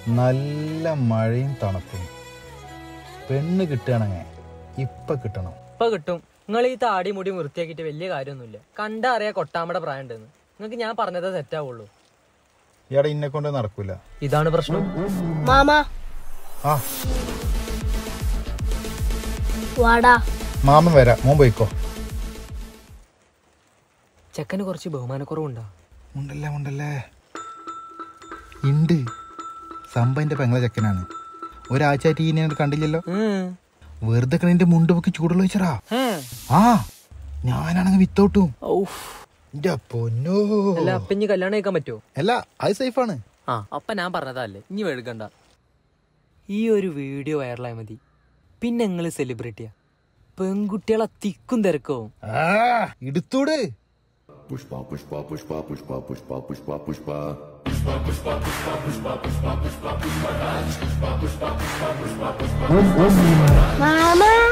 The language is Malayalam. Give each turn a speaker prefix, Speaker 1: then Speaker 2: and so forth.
Speaker 1: നല്ല മഴയും തണുപ്പും പെണ്ണ് കിട്ടുകയാണെങ്കിൽ ഇപ്പൊ കിട്ടണം
Speaker 2: ഇപ്പൊ കിട്ടും നിങ്ങൾ ഈ താടി മുടി വൃത്തിയാക്കിയിട്ട് വലിയ കാര്യമൊന്നുമില്ല കണ്ടാ അറിയാ കൊട്ടാമ്മയുടെ പ്രായം ഉണ്ടെന്ന് നിങ്ങൾക്ക് ഞാൻ പറഞ്ഞതേ സെറ്റാവുള്ളൂ
Speaker 1: ഇയാടെ ഇന്നെ കൊണ്ട് നടക്കൂല
Speaker 2: ഇതാണ് പ്രശ്നം
Speaker 3: മാമാ
Speaker 1: ആ
Speaker 3: വാടാ
Speaker 1: മാമൻ വരാം മോൻ പോയിക്കോ
Speaker 2: ചെക്കന് കുറച്ച് ബഹുമാനക്കുറവുണ്ടോ
Speaker 1: ഉണ്ടല്ലേ ഉണ്ടല്ലേ ഉണ്ട് സംഭവന്റെ പെങ്ങളെ ചെക്കനാണ് ഒരാഴ്ചയായിട്ട് ഈ ഞാൻ കണ്ടില്ലല്ലോ വെറുതെ നിന്റെ മുണ്ട് പൊക്കി ചൂടുള്ള വെച്ചറാ ആ ഞാനാണെങ്കിൽ വിത്തൗട്ടും എന്റെ പൊന്നോ
Speaker 2: അല്ല അപ്പൊ ഇനി കല്യാണം കഴിക്കാൻ പറ്റുമോ
Speaker 1: അല്ല അത് സേഫാണ്
Speaker 2: ആ അപ്പൊ ഞാൻ പറഞ്ഞതല്ലേ ഇനി വെഴുകണ്ട ഈ ഒരു വീഡിയോ വൈറലായ മതി പിന്നെ നിങ്ങൾ സെലിബ്രിറ്റിയാ പെൺകുട്ടികളെ തിക്കും തിരക്കവും
Speaker 1: ആ എടുത്തൂട്
Speaker 4: Pushpa, pushpa, pushpa, pushpa, pushpa, pushpa, pushpa.
Speaker 3: മാമാ